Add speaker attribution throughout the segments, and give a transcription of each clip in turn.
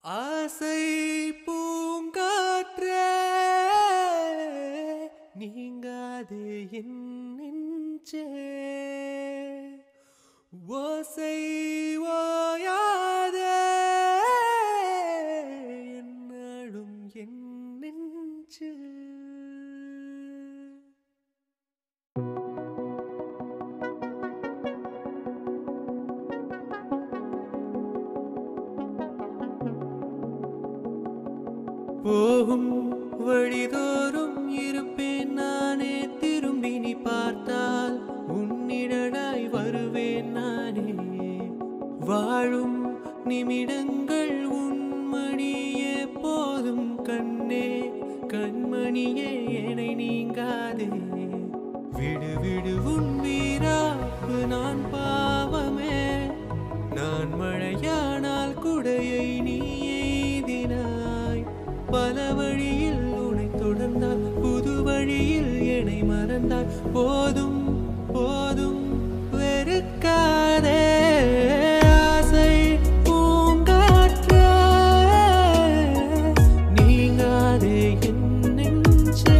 Speaker 1: ஆசை பூங்காற்றே நீங்காது என் நெஞ்சே ஓசை ஓயாதே என்னாலும் என் நெஞ்சு போகும் வழிதோறும் இருப்பேன் நானே திரும்பி நீ பார்த்தால் உன்னிடனாய் வருவேன் நானே வாழும் நிமிடங்கள் உன்மணியே போதும் கண்ணே கண்மணியே என்னை நீங்காதே விடு விடு உன் வீராப்பு நான் பாவமே நான் மழையானால் குடையை நீ எய்தினாய் பல வழியில் உன்னை தொடர்ந்தால் புது வழியில் என்னை மறந்தால் போதும் போதும் வெறுக்காதே ஆசை பூங்காற்றே நீங்காதே என் நெஞ்சே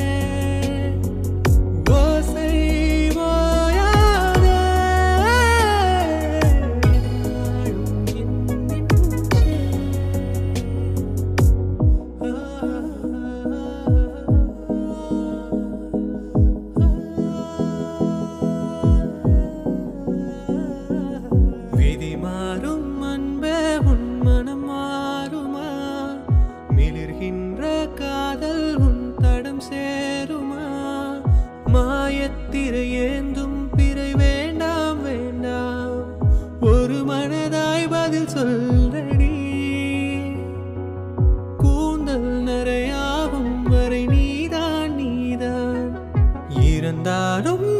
Speaker 1: ஓசை ஓயாதே நாளும் என் நெஞ்சே விதி மாறும் அன்பே உன் மனம் மாறுமா மிளிர்கின்ற காதல் உன் தடம் சேருமா மாயத்திரை ஏந்தும் பிறை வேண்டாம் வேண்டாம் ஒரு மனதாய் பதில் சொல்லடி கூந்தல் நரையாகும் வரை நீதான் நீதான் இருந்தாலும்